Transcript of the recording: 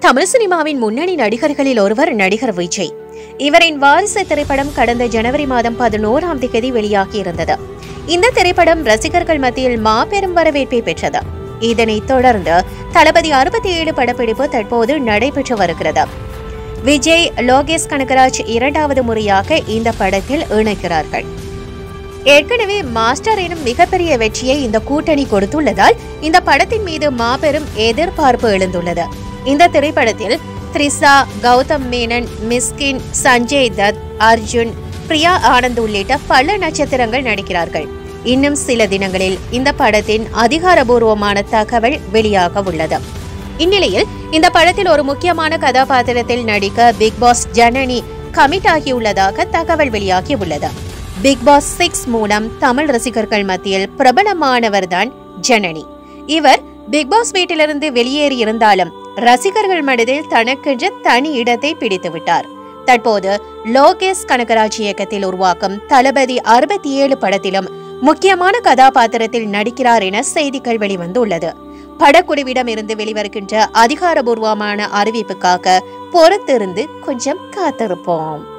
தமிழ் சினிமாவின் முன்னணி நடிகர்களில் ஒருவர் நடிகர் விஜய் இவரின் வாரிசு திரைப்படம் கடந்த ஜனவரி மாதம் பதினோராம் தேதி வெளியாகியிருந்தது இந்த திரைப்படம் ரசிகர்கள் மத்தியில் மாபெரும் வரவேற்பை பெற்றது இதனைத் தொடர்ந்து தளபதி அறுபத்தி ஏழு படப்பிடிப்பு தற்போது நடைபெற்று வருகிறது விஜய் லோகேஷ் கனகராஜ் இரண்டாவது முறையாக இந்த படத்தில் இணைக்கிறார்கள் ஏற்கனவே மாஸ்டர் எனும் மிகப்பெரிய வெற்றியை இந்த கூட்டணி கொடுத்துள்ளதால் இந்த படத்தின் மீது மாபெரும் எதிர்பார்ப்பு எழுந்துள்ளது இந்த திரைப்படத்தில் த்ரிஷா கௌதம் மேனன் மிஸ்கின் சஞ்சய் தத் அர்ஜுன் பிரியா ஆனந்த் உள்ளிட்ட பல நட்சத்திரங்கள் நடிக்கிறார்கள் இன்னும் சில தினங்களில் இந்த படத்தின் அதிகாரபூர்வமான தகவல் வெளியாக உள்ளது இந்நிலையில் இந்த படத்தில் ஒரு முக்கியமான கதாபாத்திரத்தில் நடிக்க பிக் பாஸ் ஜனனி கமிட் ஆகியுள்ளதாக தகவல் வெளியாகி உள்ளது பிக் பாஸ் சிக்ஸ் மூலம் தமிழ் ரசிகர்கள் மத்தியில் பிரபலமானவர்தான் ஜனனி இவர் பிக் பாஸ் வீட்டிலிருந்து வெளியேறி இருந்தாலும் ரசிகர்கள் மனதில் தனக்கென்று தனி இடத்தை பிடித்து விட்டார் தற்போது லோகேஷ் கனகராஜ் இயக்கத்தில் உருவாக்கும் தளபதி அறுபத்தி ஏழு படத்திலும் முக்கியமான கதாபாத்திரத்தில் நடிக்கிறார் என செய்திகள் வெளிவந்துள்ளது படக்குழுவிடம் இருந்து வெளிவருகின்ற அதிகாரபூர்வமான அறிவிப்புக்காக பொறுத்திருந்து கொஞ்சம் காத்திருப்போம்